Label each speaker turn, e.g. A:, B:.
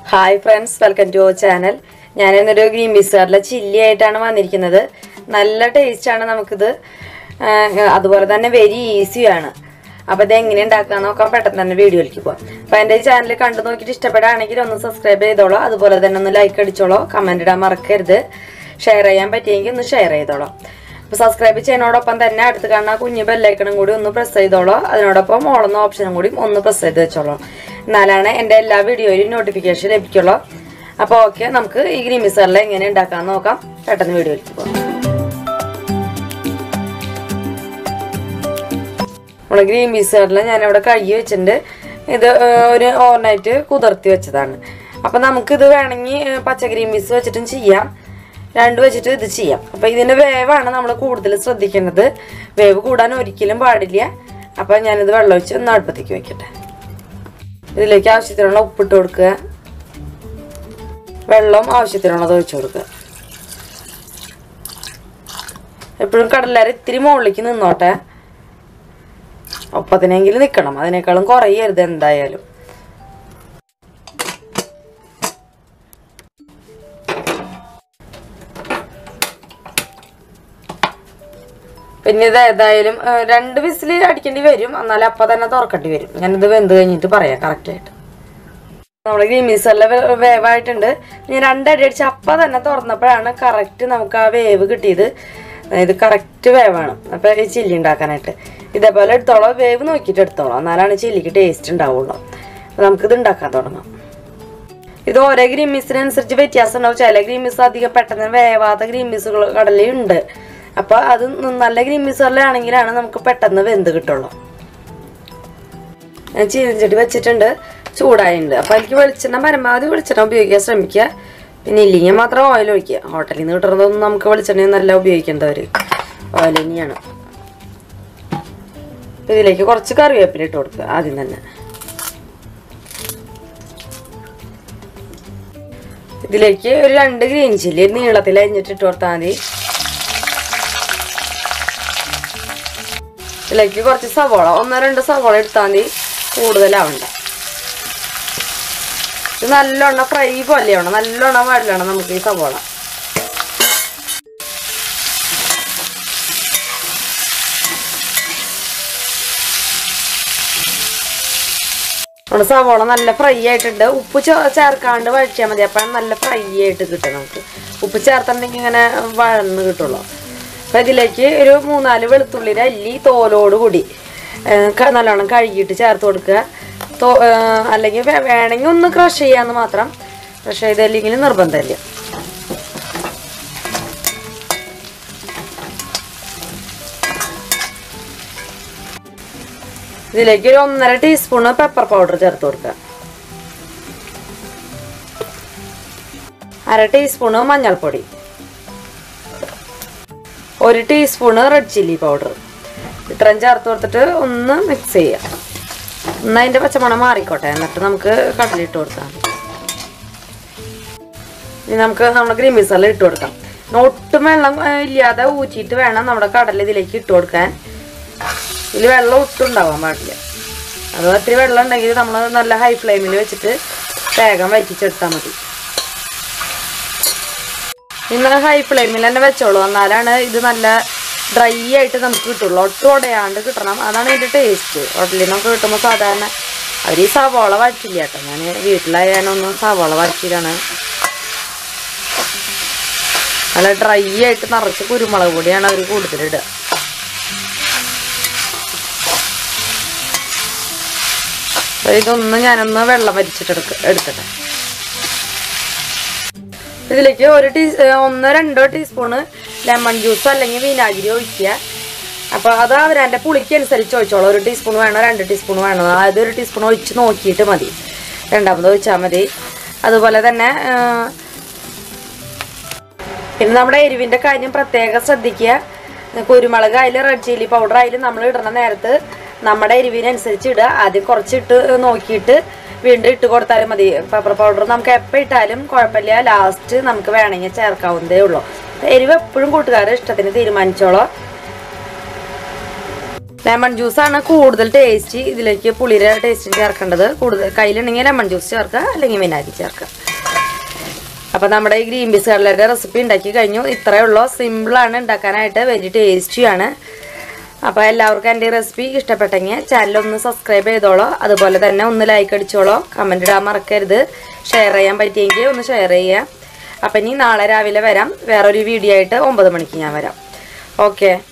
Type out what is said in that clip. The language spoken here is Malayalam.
A: hi friends welcome to our channel ഞാൻ ഇന്നൊരു ഗ്രീൻ പീസ് കറിലെ ചില്ലി ആയിട്ടാണ് വന്നിരിക്കുന്നത് നല്ല ടേസ്റ്റാണ് നമുക്കിത് ആ, അതുപോലെ തന്നെ വെരി ഈസിയാണ് അപ്പോൾ ഇത് എങ്ങനെ ഉണ്ടാക്കാൻ നോക്കാം പെട്ടെന്ന് തന്നെ വീഡിയോയിലേക്ക് പോകാം അപ്പോൾ എൻ്റെ ഈ ചാനൽ കണ്ടു നോക്കിയിട്ട് ഇഷ്ടപ്പെടുകയാണെങ്കിൽ ഒന്ന് സബ്സ്ക്രൈബ് ചെയ്തോളൂ അതുപോലെ തന്നെ ഒന്ന് ലൈക്ക് അടിച്ചോളൂ കമൻറ്റ് ഇടാൻ മറക്കരുത് ഷെയർ ചെയ്യാൻ പറ്റിയെങ്കിൽ ഒന്ന് ഷെയർ ചെയ്തോളൂ അപ്പോൾ സബ്സ്ക്രൈബ് ചെയ്യുന്നതോടൊപ്പം തന്നെ അടുത്ത് കാണുന്ന കുഞ്ഞു ബെല്ലൈക്കണും കൂടി ഒന്ന് പ്രസ് ചെയ്തോളൂ അതിനോടൊപ്പം ഓളുന്ന ഓപ്ഷനും കൂടി ഒന്ന് പ്രസ് ചെയ്ത് വെച്ചോളൂ എന്നാലാണ് എൻ്റെ എല്ലാ വീഡിയോയിലും നോട്ടിഫിക്കേഷൻ ലഭിക്കുള്ളൂ അപ്പോൾ ഓക്കെ നമുക്ക് ഈ ഗ്രീൻ മിസറിൽ എങ്ങനെ ഉണ്ടാക്കാൻ നോക്കാം പെട്ടെന്ന് വീഡിയോയിലേക്ക് പോകാം നമ്മുടെ ഗ്രീൻ പീസുകളിൽ ഞാനിവിടെ കഴുകി വെച്ചിട്ടുണ്ട് ഇത് ഏഹ്, ഒരു ഓവർനൈറ്റ് കുതിർത്തി വെച്ചതാണ് അപ്പം നമുക്കിത് വേണമെങ്കിൽ ഏഹ്, പച്ച ഗ്രീൻ പീസ് വെച്ചിട്ടും ചെയ്യാം രണ്ട് വെച്ചിട്ട് ഇത് ചെയ്യാം അപ്പം ഇതിൻ്റെ വേവാണ് നമ്മൾ കൂടുതൽ ശ്രദ്ധിക്കേണ്ടത് വേവ് കൂടാൻ ഒരിക്കലും പാടില്ല അപ്പം ഞാനിത് വെള്ളം ഒഴിച്ച് ഒന്ന് അടുപ്പത്തേക്ക് വെക്കട്ടെ ഇതിലേക്ക് ആവശ്യത്തിനുള്ള ഉപ്പിട്ട് കൊടുക്കുക വെള്ളം ആവശ്യത്തിനുള്ളത് ഒഴിച്ചു കൊടുക്കുക എപ്പോഴും കടലാര ഇത്തിരി മുകളിലേക്ക് നിന്നോട്ടെ ഒപ്പത്തിനെങ്കിലും നിൽക്കണം അതിനേക്കാളും കുറയരുത് എന്തായാലും പിന്നെ ഇത് ഏതായാലും ഏഹ്, രണ്ട് വിസിൽ അടിക്കേണ്ടി വരും എന്നാലും അപ്പം തന്നെ തുറക്കേണ്ടി വരും ഞാനിത് വെന്ത് കഴിഞ്ഞിട്ട് പറയാം കറക്റ്റായിട്ട് നമ്മുടെ ഗ്രീൻ പീസെല്ലാം വേവായിട്ടുണ്ട് ഞാൻ രണ്ടടി അടിച്ച് അപ്പം തന്നെ തുറന്നപ്പോഴാണ് കറക്റ്റ് നമുക്ക് ആ വേവ് കിട്ടിയത് ഇത് കറക്റ്റ് വേവാണ് അപ്പോൾ ഈ ചില്ലി ഉണ്ടാക്കാനായിട്ട് ഇതേപോലെ എടുത്തോളാം വേവ് നോക്കിയിട്ട് എടുത്തോളാം എന്നാലാണ് ചില്ലിക്ക് ടേസ്റ്റ് ഉണ്ടാവുള്ളൂ അപ്പോൾ നമുക്കിത് ഉണ്ടാക്കാൻ തുടങ്ങാം ഇത് ഓരോ ഗ്രീൻ പീസിനനുസരിച്ച് വ്യത്യാസം ഉണ്ടാവും ചില ഗ്രീൻ പീസ് അധികം പെട്ടെന്ന് വേവാത്ത ഗ്രീൻ പീസുകൾ കടലയുണ്ട് അപ്പോൾ അത് നല്ല ഗ്രീൻ പീസുകളിലാണെങ്കിലാണ് നമുക്ക് പെട്ടെന്ന് വെന്ത് കിട്ടുള്ളൂ ഞാൻ ചീനച്ചട്ടി വെച്ചിട്ടുണ്ട് ചൂടായിട്ടുണ്ട് അപ്പോൾ അതിലേക്ക് വെളിച്ചെണ്ണ പരമാവധി വെളിച്ചെണ്ണ ഉപയോഗിക്കാൻ ശ്രമിക്കുക പിന്നെ ഇല്ലെങ്കിൽ മാത്രം ഓയിൽ ഒഴിക്കുക ഹോട്ടലിൽ നിന്ന് കിട്ടുന്നതൊന്നും നമുക്ക് വെളിച്ചെണ്ണ നല്ല ഉപയോഗിക്കേണ്ടവർ ഓയിൽ തന്നെയാണ് അപ്പോൾ ഇതിലേക്ക് കുറച്ച് കറിവേപ്പില ഇട്ട് കൊടുക്കുക ആദ്യം തന്നെ ഇതിലേക്ക് ഒരു രണ്ട് ഗ്രീൻ ചില്ലി നീളത്തിൽ അരിഞ്ഞിട്ട് ഇട്ട് കൊടുത്താൽ മതി ഇതിലേക്ക് കുറച്ച് സവോള ഒന്നോ രണ്ടോ സവോള എടുത്താൽ മതി കൂടുതലാവണ്ട ഇത് നല്ലോണം ഫ്രൈ പോലെയാണ് നല്ലോണം വഴലാണ് നമുക്ക് ഈ സവോള നമ്മുടെ സവോള നല്ല ഫ്രൈ ആയിട്ടുണ്ട് ഉപ്പ് ചേ- ചേർക്കാണ്ട് വഴറ്റിയാൽ മതി അപ്പം നല്ല ഫ്രൈ ആയിട്ട് കിട്ടും നമുക്ക് ഉപ്പ് ചേർത്തിട്ടുണ്ടെങ്കിൽ ഇങ്ങനെ വഴന്ന് കിട്ടുള്ളൂ അപ്പം ഇതിലേക്ക് ഒരു മൂന്നാല് വെളുത്തുള്ളിയുടെ അല്ലി തോലോട് കൂടി ഏഹ്, ക- നല്ലോണം കഴുകിയിട്ട് ചേർത്ത് കൊടുക്കുക തോ ഏഹ്, അല്ലെങ്കിൽ വേ- വേണമെങ്കിൽ ഒന്ന് ക്രഷ് ചെയ്യാമെന്ന് മാത്രം ക്രഷ് ചെയ്തില്ലെങ്കിൽ നിർബന്ധമില്ല ഇതിലേക്ക് ഒരു ഒന്നര ടീസ്പൂണ് പെപ്പർ പൗഡർ ചേർത്ത് കൊടുക്കുക അര ടീസ്പൂണ് മഞ്ഞൾപ്പൊടി ഒരു ടീസ്പൂണ് റെഡ് ചില്ലി പൗഡർ ഇത്രയും ചേർത്ത് കൊടുത്തിട്ട് ഒന്ന് മിക്സ് ചെയ്യാം ഒന്ന് അതിൻ്റെ പച്ചമണം മാറിക്കോട്ടെ എന്നിട്ട് നമുക്ക് കടലിട്ട് കൊടുക്കാം ഇനി നമുക്ക് നമ്മുടെ ഗ്രീൻ മസാല ഇട്ട് കൊടുക്കാം പിന്നെ ഒട്ടും വെള്ളം ഏ, ഇല്ലാതെ ഊറ്റിയിട്ട് വേണം നമ്മുടെ കടൽ ഇതിലേക്ക് ഇട്ട് കൊടുക്കാൻ ഇതിൽ വെള്ളം ഒട്ടും ഉണ്ടാവാൻ പാടില്ല അത് ഒത്തിരി വെള്ളം ഉണ്ടെങ്കിൽ നമ്മൾ നല്ല ഹൈ ഫ്ലെയിമിൽ വെച്ചിട്ട് വേഗം വറ്റിച്ചെടുത്താൽ മതി ഇന്നലെ ഹൈ ഫ്ലെയിമിൽ തന്നെ വെച്ചോളൂ എന്നാലാണ് ഇത് നല്ല ഡ്രൈ ആയിട്ട് നമുക്ക് കിട്ടുള്ളൂ ഒട്ടും ഉടയാണ്ട് കിട്ടണം അതാണ് ഇതിൻ്റെ ടേസ്റ്റ് ഹോട്ടലിൽ നിന്നൊക്കെ കിട്ടുമ്പോൾ സാധാരണ അവർ ഈ സവാള വരച്ചില്ല കേട്ടോ ഞാൻ വീട്ടിലായാലൊന്നും സവാള വരച്ചിട്ടാണ് നല്ല ഡ്രൈ ആയിട്ട് നിറച്ച് കുരുമുളക് പൊടിയാണ് അവർ കൂടുതലിടുക അപ്പൊ ഇതൊന്ന് ഞാനൊന്ന് വെള്ളം വരിച്ചിട്ടെടുക്ക എടുക്കട്ടെ ഇതിലേക്ക് ഒരു ടീ ഒന്നോ രണ്ടോ ടീസ്പൂണ് ലെമൺ ജ്യൂസ് അല്ലെങ്കിൽ വിനാഗിരി ഒഴിക്കുക അപ്പോൾ അത് അവരൻ്റെ പുളിക്ക് അനുസരിച്ച് ഒഴിച്ചോളൂ ഒരു ടീസ്പൂൺ വേണോ രണ്ട് ടീസ്പൂൺ വേണോ അതായത് ഒരു ടീസ്പൂൺ ഒഴിച്ച് നോക്കിയിട്ട് മതി രണ്ടാമത് ഒഴിച്ചാൽ മതി അതുപോലെ തന്നെ ആ, പിന്നെ നമ്മുടെ എരിവിൻ്റെ കാര്യം പ്രത്യേകം ശ്രദ്ധിക്കുക കുരുമുളക് ആയാലും റെഡ് ചില്ലി പൗഡർ ആയാലും നമ്മൾ ഇടുന്ന നേരത്ത് നമ്മുടെ എരിവിനനുസരിച്ച് ഇടുക ആദ്യം കുറച്ചിട്ട് നോക്കിയിട്ട് വീണ്ടും ഇട്ട് കൊടുത്താലും മതി പെപ്പർ പൗഡർ നമുക്ക് എപ്പോൾ ഇട്ടാലും കുഴപ്പമില്ല ലാസ്റ്റ് നമുക്ക് വേണമെങ്കിൽ ചേർക്കാവുന്നതേ ഉള്ളൂ എരിവ് എപ്പോഴും കൂട്ടുകാരുടെ ഇഷ്ടത്തിന് തീരുമാനിച്ചോളൂ ലെമൺ ജ്യൂസാണ് കൂടുതൽ ടേസ്റ്റ് ഇതിലേക്ക് പുളിയുടെ ടേസ്റ്റ് ചേർക്കേണ്ടത് കൂടുതൽ കയ്യിലുണ്ടെങ്കിൽ ലെമൺ ജ്യൂസ് ചേർക്കുക അല്ലെങ്കിൽ വിനാഗിരി ചേർക്കുക അപ്പോൾ നമ്മുടെ ഈ ഗ്രീൻ പീസ് കടലയുടെ റെസിപ്പി ഉണ്ടാക്കി കഴിഞ്ഞു ഇത്രയേ ഉള്ളൂ സിമ്പിളാണ് ഉണ്ടാക്കാനായിട്ട് വെരി ടേസ്റ്റിയാണ് അപ്പോൾ എല്ലാവർക്കും എൻ്റെ ഈ റെസിപ്പി ഇഷ്ടപ്പെട്ടെങ്കിൽ ചാനൽ ഒന്ന് സബ്സ്ക്രൈബ് ചെയ്തോളൂ അതുപോലെ തന്നെ ഒന്ന് ലൈക്ക് അടിച്ചോളൂ കമൻറ്റ് ഇടാൻ മറക്കരുത് ഷെയർ ചെയ്യാൻ പറ്റിയെങ്കിൽ ഒന്ന് ഷെയർ ചെയ്യുക അപ്പം ഇനി നാളെ രാവിലെ വരാം വേറൊരു വീഡിയോ ആയിട്ട് ഒമ്പത് മണിക്ക് ഞാൻ വരാം ഓക്കെ